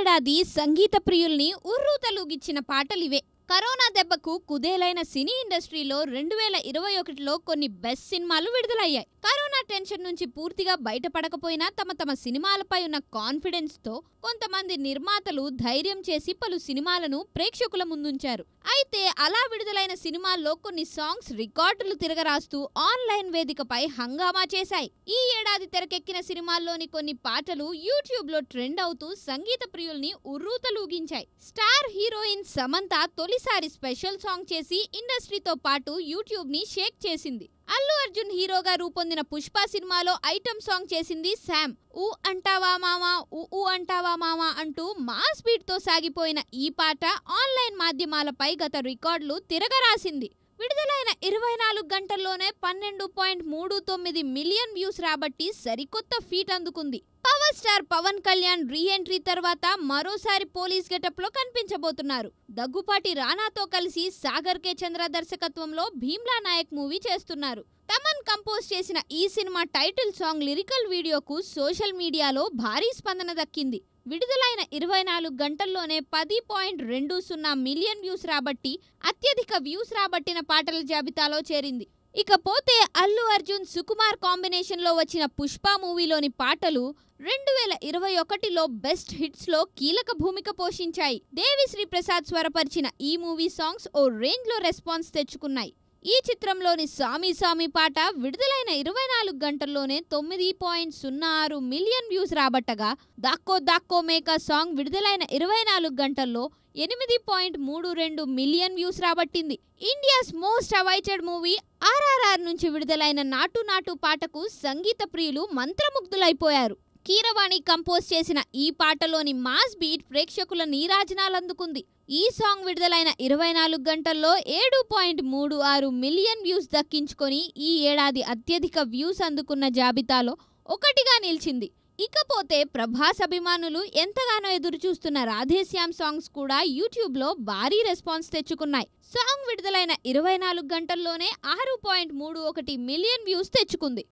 ఏడాది సంగీత ప్రియుల్ని ఉర్రూతలూగిచ్చిన పాటలివే కరోనా దెబ్బకు కుదేలైన సినీ ఇండస్ట్రీలో రెండు వేల ఇరవై ఒకటిలో కొన్ని బెస్ట్ సినిమాలు విడుదలయ్యాయి కరోనా టెన్షన్ నుంచి పూర్తిగా బయటపడకపోయినా తమ తమ సినిమాలపై ఉన్న కాన్ఫిడెన్స్ తో కొంతమంది నిర్మాతలు ధైర్యం చేసి పలు సినిమాలను ప్రేక్షకుల ముందుంచారు అయితే అలా విడుదలైన సినిమాల్లో కొన్ని సాంగ్స్ రికార్డులు తిరగరాస్తూ ఆన్లైన్ వేదికపై హంగామా చేశాయి ఈ ఏడాది తెరకెక్కిన సినిమాల్లోని కొన్ని పాటలు యూట్యూబ్ లో ట్రెండ్ అవుతూ సంగీత ప్రియుల్ని ఉర్రూతలూగించాయి స్టార్ హీరోయిన్ సమంత తొలిసారి స్పెషల్ సాంగ్ చేసి ఇండస్ట్రీతో పాటు యూట్యూబ్ ని షేక్ చేసింది అల్లు అర్జున్ హీరోగా రూపొందిన పుష్ప సినిమాలో ఐటమ్ సాంగ్ చేసింది శామ్ ఊ అంటావా మామా ఊ ఊ అంటావా మామా అంటూ మాస్ బీట్ తో సాగిపోయిన ఈ పాట ఆన్లైన్ మాధ్యమాలపై గత రికార్డులు తిరగరాసింది విడుదలైన ఇరవై నాలుగు గంటల్లోనే పన్నెండు పాయింట్ మూడు తొమ్మిది మిలియన్ వ్యూస్ రాబట్టి సరికొత్త ఫీట్ అందుకుంది power star Pawan Kalyan re entry తర్వాత మరోసారి పోలీస్ గెటప్ లో కనిపించబోతున్నారు దగ్గుపాటి రానాతో కలిసి సాగర్ కే చంద్ర దర్శకత్వంలో భీమ్లా నాయక్ మూవీ చేస్తున్నారు తమన్ కంపోజ్ చేసిన ఈ సినిమా టైటిల్ సాంగ్ లిరికల్ వీడియోకు సోషల్ మీడియాలో భారీ స్పందన దక్కింది విడుదలైన ఇరవై నాలుగు గంటల్లోనే పది పాయింట్ రెండు సున్నా మిలియన్ వ్యూస్ రాబట్టి అత్యధిక వ్యూస్ రాబట్టిన పాటల జాబితాలో చేరింది ఇకపోతే అల్లు అర్జున్ సుకుమార్ కాంబినేషన్లో వచ్చిన పుష్ప మూవీలోని పాటలు రెండు వేల ఇరవై ఒకటిలో బెస్ట్ హిట్స్లో కీలక భూమిక పోషించాయి దేవిశ్రీ ప్రసాద్ స్వరపరిచిన ఈ మూవీ సాంగ్స్ ఓ రేంజ్లో రెస్పాన్స్ తెచ్చుకున్నాయి ఈ చిత్రంలోని సామి సామి పాట విడుదలైన ఇరవై నాలుగు గంటల్లోనే తొమ్మిది పాయింట్ సున్నా ఆరు మిలియన్ వ్యూస్ రాబట్టగా దాక్కో దాక్కో మేకా సాంగ్ విడుదలైన ఇరవై నాలుగు గంటల్లో ఎనిమిది పాయింట్ మూడు రెండు మిలియన్ వ్యూస్ రాబట్టింది India's most awaited movie RRR నుంచి విడుదలైన నాటు నాటు పాటకు సంగీత ప్రియులు మంత్రముగ్ధులైపోయారు కీరవాణి కంపోజ్ చేసిన ఈ పాటలోని మాస్ బీట్ ప్రేక్షకుల నీరాజనాలందుకుంది ఈ సాంగ్ విడుదలైన ఇరవై నాలుగు గంటల్లో ఏడు పాయింట్ మూడు ఆరు మిలియన్ వ్యూస్ దక్కించుకొని ఈ ఏడాది అత్యధిక వ్యూస్ అందుకున్న జాబితాలో ఒకటిగా నిలిచింది ఇకపోతే ప్రభాస్ అభిమానులు ఎంతగానో ఎదురు చూస్తున్న రాధేశ్యామ్ సాంగ్స్ కూడా యూట్యూబ్లో భారీ రెస్పాన్స్ తెచ్చుకున్నాయి సాంగ్ విడుదలైన ఇరవై నాలుగు గంటల్లోనే ఆరు పాయింట్ మూడు ఒకటి మిలియన్ వ్యూస్ తెచ్చుకుంది